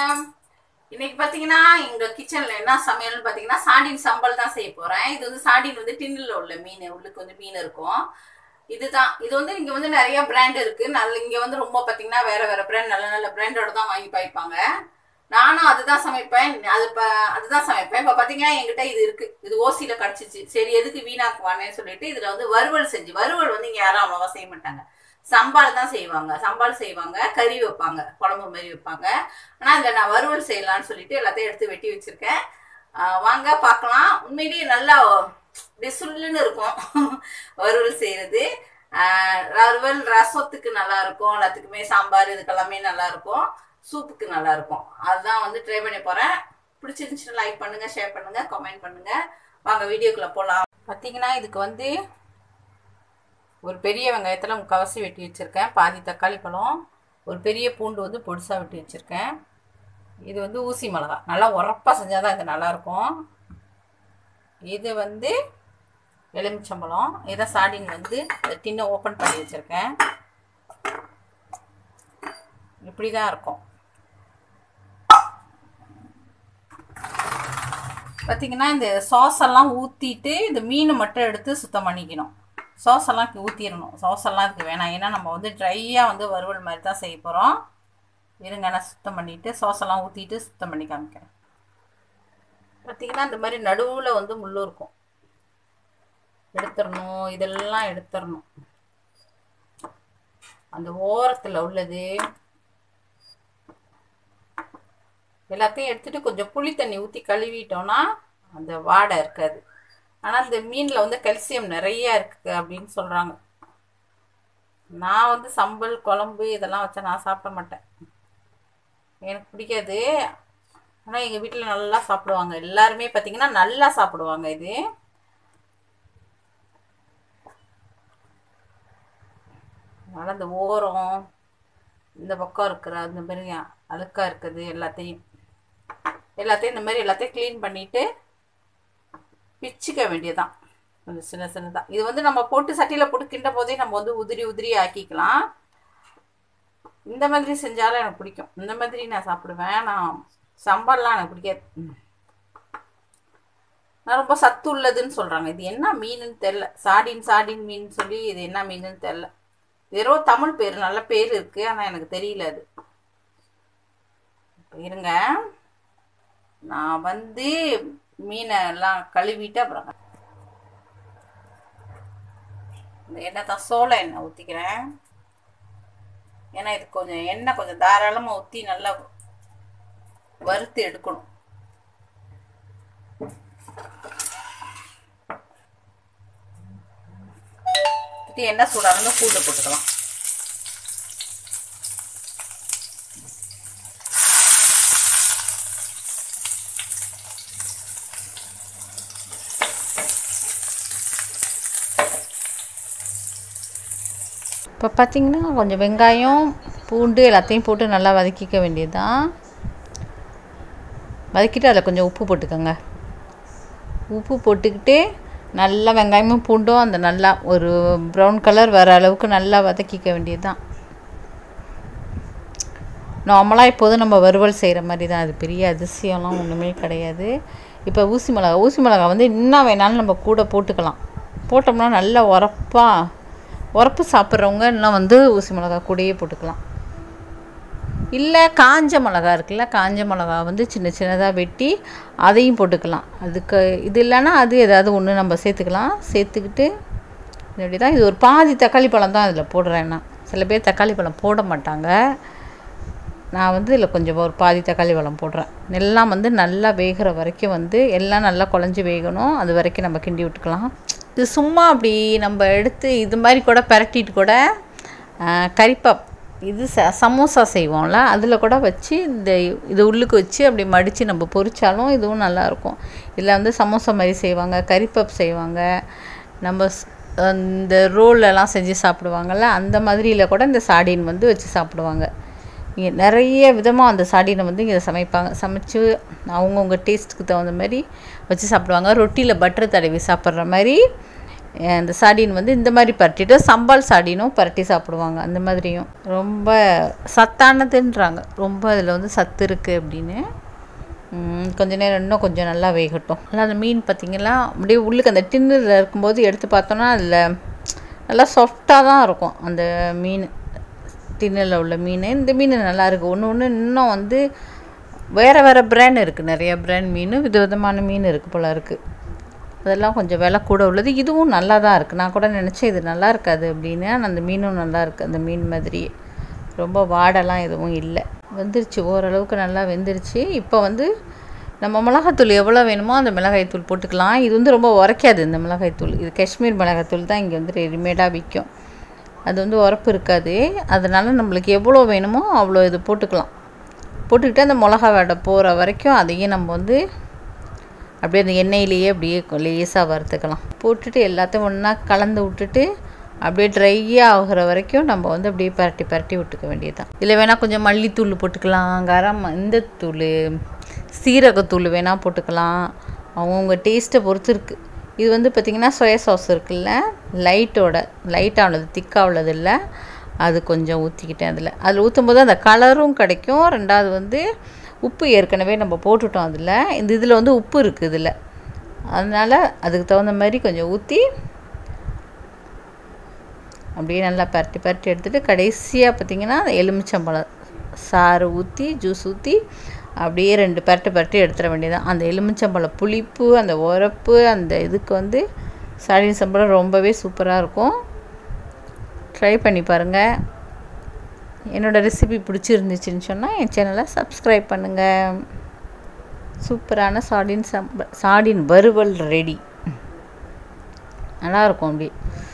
இன்னைக்கு பாத்தீங்கன்னா எங்க கிச்சன்ல என்ன சமையல்னு பாத்தீங்கன்னா சாண்டின் சம்பல் தான் செய்ய போறேன் இது வந்து சாண்டின் வந்து டின்னில் உள்ள மீன் உள்ளுக்கு வந்து மீன் இருக்கும் இதுதான் இது வந்து இங்க வந்து நிறைய பிராண்ட் இருக்கு நல்ல இங்க வந்து ரொம்ப பாத்தீங்கன்னா வேற வேற பிராண்ட் நல்ல நல்ல பிராண்டோட தான் வாங்கி பாய்ப்பாங்க நானும் அதுதான் சமைப்பேன் அது இப்ப அதுதான் சமைப்பேன் இப்ப பாத்தீங்கன்னா என்கிட்ட இது இருக்கு இது ஓசியில கிடைச்சிச்சு சரி எதுக்கு வீணாக்குவானேன்னு சொல்லிட்டு இதுல வந்து வறுவல் செஞ்சு வறுவல் வந்து இங்க யாரும் அவ்வளவா செய்ய மாட்டாங்க சம்பால் தான் செய்வாங்க சம்பால் செய்வாங்க கறி வைப்பாங்க குழம்பு மாதிரி வைப்பாங்க ஆனா இதுல நான் வறுவல் செய்யலாம்னு சொல்லிட்டு எல்லாத்தையும் எடுத்து வெட்டி வச்சிருக்கேன் ஆஹ் வாங்க பார்க்கலாம் உண்மையிலேயே நல்லா டிசுல்லுன்னு இருக்கும் வறுவல் செய்யறது ஆஹ் வறுவல் ரசத்துக்கு நல்லா இருக்கும் எல்லாத்துக்குமே சாம்பார் இதுக்கெல்லாமே நல்லா இருக்கும் சூப்புக்கு நல்லா இருக்கும் அதுதான் வந்து ட்ரை பண்ணி போறேன் பிடிச்சிருந்துச்சுன்னா லைக் பண்ணுங்க ஷேர் பண்ணுங்க கமெண்ட் பண்ணுங்க வாங்க வீடியோக்குள்ள போகலாம் பார்த்தீங்கன்னா இதுக்கு வந்து ஒரு பெரிய வெங்காயத்தில் முக்கால்வாசி வெட்டி வச்சுருக்கேன் பாதி தக்காளி பழம் ஒரு பெரிய பூண்டு வந்து பொடிசாக வெட்டி வச்சுருக்கேன் இது வந்து ஊசி மிளகா நல்லா உரப்பாக செஞ்சால் தான் இது நல்லாயிருக்கும் இது வந்து எலுமிச்சம்பழம் இதை சாடின் வந்து டின்னை ஓப்பன் பண்ணி வச்சுருக்கேன் இப்படி தான் இருக்கும் பார்த்தீங்கன்னா இந்த சாஸ் எல்லாம் ஊற்றிட்டு இந்த மீன் மட்டும் எடுத்து சுத்தம் பண்ணிக்கணும் சாஸ் எல்லாம் ஊற்றிடணும் சாஸ் எல்லாம் இதுக்கு வேணாம் ஏன்னா நம்ம வந்து ட்ரையாக வந்து வறுவல் மாதிரி தான் செய்ய போகிறோம் இருங்க நான் சுத்தம் பண்ணிவிட்டு சாஸ் எல்லாம் ஊற்றிட்டு சுத்தம் பண்ணி காமிக்கிறேன் பார்த்தீங்கன்னா இந்த மாதிரி நடுவில் வந்து முள் இருக்கும் எடுத்துடணும் இதெல்லாம் எடுத்துடணும் அந்த ஓரத்தில் உள்ளது எல்லாத்தையும் எடுத்துட்டு கொஞ்சம் புளி தண்ணி ஊற்றி கழுவிட்டோம்னா அந்த வாடை இருக்காது ஆனால் இந்த மீனில் வந்து கல்சியம் நிறைய இருக்குது அப்படின்னு சொல்கிறாங்க நான் வந்து சம்பல் குழம்பு இதெல்லாம் வச்சா நான் சாப்பிட மாட்டேன் எனக்கு பிடிக்காது ஆனால் எங்கள் வீட்டில் நல்லா சாப்பிடுவாங்க எல்லாருமே பார்த்தீங்கன்னா நல்லா சாப்பிடுவாங்க இது அதனால் இந்த ஓரம் இந்த பக்கம் இருக்கிற அந்த மாதிரி அழுக்காக இருக்குது எல்லாத்தையும் எல்லாத்தையும் இந்த மாதிரி எல்லாத்தையும் க்ளீன் பண்ணிவிட்டு பிச்சுக்க வேண்டியதான் கொஞ்சம் சின்ன சின்னதாக இது வந்து நம்ம போட்டு சட்டியில் போட்டு கிண்ட போதே நம்ம வந்து உதிரி உதிரி ஆக்கிக்கலாம் இந்த மாதிரி செஞ்சாலும் எனக்கு பிடிக்கும் இந்த மாதிரி நான் சாப்பிடுவேன் நான் சம்பல்லாம் எனக்கு பிடிக்காது நான் ரொம்ப சத்து உள்ளதுன்னு சொல்கிறாங்க இது என்ன மீனுன்னு தெரில சாடின் சாடின் மீன் சொல்லி இது என்ன மீனுன்னு தெரில வெறும் தமிழ் பேர் நல்ல பேர் இருக்குது ஆனால் எனக்கு தெரியல அது இருங்க நான் வந்து மீனை எல்லாம் கழுவிட்டு அப்புறம் இந்த எண்ணெய் தான் சோள எண்ணெய் ஊற்றிக்கிறேன் ஏன்னா இது கொஞ்சம் எண்ணெய் கொஞ்சம் தாராளமாக ஊற்றி நல்லா வறுத்து எடுக்கணும் எண்ணெய் சூடானது பூண்டு போட்டுக்கலாம் இப்போ பார்த்திங்கன்னா கொஞ்சம் வெங்காயம் பூண்டு எல்லாத்தையும் போட்டு நல்லா வதக்கிக்க வேண்டியது தான் வதக்கிட்டு அதில் கொஞ்சம் உப்பு போட்டுக்கோங்க உப்பு போட்டுக்கிட்டு நல்லா வெங்காயமும் பூண்டும் அந்த நல்லா ஒரு ப்ரௌன் கலர் வர அளவுக்கு நல்லா வதக்கிக்க வேண்டியது தான் நார்மலாக இப்போதும் நம்ம வறுவல் செய்கிற மாதிரி தான் அது பெரிய அதிசயம்லாம் ஒன்றுமே கிடையாது இப்போ ஊசி மிளகா ஊசி மிளகா வந்து இன்னும் வேணாலும் நம்ம கூட போட்டுக்கலாம் போட்டோம்னா நல்லா உரப்பாக உரப்பு சாப்பிட்றவங்க இன்னும் வந்து ஊசி மிளகா கூடயே போட்டுக்கலாம் இல்லை காஞ்ச மிளகா இருக்குல்ல காஞ்ச மிளகா வந்து சின்ன சின்னதாக வெட்டி அதையும் போட்டுக்கலாம் அதுக்கு இது இல்லைன்னா அது ஏதாவது ஒன்று நம்ம சேர்த்துக்கலாம் சேர்த்துக்கிட்டு இப்படி தான் இது ஒரு பாதி தக்காளி பழம் தான் இதில் போடுறேன் நான் சில பேர் தக்காளி பழம் போட மாட்டாங்க நான் வந்து இதில் கொஞ்சம் ஒரு பாதி தக்காளி பழம் போடுறேன் எல்லாம் வந்து நல்லா வேகிற வரைக்கும் வந்து எல்லாம் நல்லா குழஞ்சி வேகணும் அது வரைக்கும் நம்ம கிண்டி விட்டுக்கலாம் இது சும்மா அப்படி நம்ம எடுத்து இது மாதிரி கூட பரட்டிட்டு கூட கறிப்பாப் இது ச சமோசா செய்வோம்ல அதில் கூட வச்சு இந்த இது உள்ளுக்கு வச்சு அப்படி மடித்து நம்ம பொரிச்சாலும் இதுவும் நல்லாயிருக்கும் இதில் வந்து சமோசா மாதிரி செய்வாங்க கறிப்பப் செய்வாங்க நம்ம இந்த ரோலெல்லாம் செஞ்சு சாப்பிடுவாங்கள்ல அந்த மாதிரியில் கூட இந்த சாடின் வந்து வச்சு சாப்பிடுவாங்க இங்கே நிறைய விதமாக அந்த சாடினை வந்து இங்கே சமைப்பாங்க சமைச்சு அவங்கவுங்க டேஸ்ட்டுக்கு தகுந்த மாதிரி வச்சு சாப்பிடுவாங்க ரொட்டியில் பட்டர் தடவி சாப்பிட்ற மாதிரி இந்த சாடின் வந்து இந்த மாதிரி பரட்டிட்டு சம்பால் சாடினும் பரட்டி சாப்பிடுவாங்க அந்த மாதிரியும் ரொம்ப சத்தானதுன்றாங்க ரொம்ப அதில் வந்து சத்து இருக்குது அப்படின்னு ம், கொஞ்ச நேரம் இன்னும் கொஞ்சம் நல்லா வேகட்டும் நல்லா அந்த மீன் பார்த்திங்கன்னா அப்படியே உள்ளுக்கு அந்த டின்னில் இருக்கும்போது எடுத்து பார்த்தோன்னா அதில் நல்லா சாஃப்டாக தான் இருக்கும் அந்த மீன் டின்னில் உள்ள மீன் இந்த மீன் நல்லா இருக்குது ஒன்று ஒன்று இன்னும் வந்து வேறு வேறு பிராண்ட் இருக்குது நிறைய பிராண்ட் மீன் விதவிதமான மீன் இருக்குது போல இருக்குது அதெல்லாம் கொஞ்சம் விலை கூட உள்ளது இதுவும் நல்லா தான் இருக்குது நான் கூட நினச்சேன் இது நல்லா இருக்காது அப்படின்னு ஆனால் அந்த மீனும் நல்லா இருக்குது அந்த மீன் மாதிரியே ரொம்ப வாடெல்லாம் எதுவும் இல்லை வெந்துருச்சு ஓரளவுக்கு நல்லா வெந்துருச்சு இப்போ வந்து நம்ம மிளகாத்தூள் எவ்வளோ வேணுமோ அந்த மிளகாய்த்தூள் போட்டுக்கலாம் இது வந்து ரொம்ப உரைக்காது இந்த மிளகாய்த்தூள் இது காஷ்மீர் மிளகாய்த்தூள் தான் இங்கே வந்து ரெடிமேடாக விற்கும் அது வந்து உரப்பு இருக்காது அதனால் நம்மளுக்கு எவ்வளோ வேணுமோ அவ்வளோ இது போட்டுக்கலாம் போட்டுக்கிட்டு அந்த மிளகா வடை போகிற வரைக்கும் அதையும் நம்ம வந்து அப்படியே அந்த எண்ணெயிலேயே அப்படியே லேசாக வறுத்துக்கலாம் போட்டுட்டு எல்லாத்தையும் ஒன்றா கலந்து விட்டுட்டு அப்படியே ட்ரையாக ஆகுற வரைக்கும் நம்ம வந்து அப்படியே பரட்டி பரட்டி விட்டுக்க வேண்டியதுதான் இதில் வேணால் கொஞ்சம் மல்லித்தூள் போட்டுக்கலாம் கரம் இந்த தூள் சீரகத்தூள் வேணால் போட்டுக்கலாம் அவங்கவுங்க டேஸ்ட்டை பொறுத்து இருக்குது இது வந்து பார்த்திங்கன்னா சோயா சாஸ் இருக்குல்ல லைட்டோட லைட்டாக உள்ளது திக்காக உள்ளது இல்லை அது கொஞ்சம் ஊற்றிக்கிட்டேன் அதில் அதில் ஊற்றும் போது அந்த கலரும் கிடைக்கும் ரெண்டாவது வந்து உப்பு ஏற்கனவே நம்ம போட்டுட்டோம் அதில் இந்த இதில் வந்து உப்பு இருக்குது இதில் அதனால் அதுக்கு தகுந்த மாதிரி கொஞ்சம் ஊற்றி அப்படியே நல்லா பரட்டி பரட்டி எடுத்துகிட்டு கடைசியாக பார்த்திங்கன்னா எலுமிச்சம்பழம் சாறு ஊற்றி ஜூஸ் ஊற்றி அப்படியே ரெண்டு பரட்டு பரட்டி எடுத்துட வேண்டியதான் அந்த எலுமிச்சம்பழம் புளிப்பு அந்த உரப்பு அந்த இதுக்கு வந்து சாடின் சம்பளம் ரொம்பவே சூப்பராக இருக்கும் ட்ரை பண்ணி பாருங்கள் என்னோடய ரெசிபி பிடிச்சிருந்துச்சின்னு சொன்னால் என் சேனலை சப்ஸ்கிரைப் பண்ணுங்கள் சூப்பரான சாடின் சம்ப சாடின் வறுவல் ரெடி நல்லாயிருக்கும் அப்படி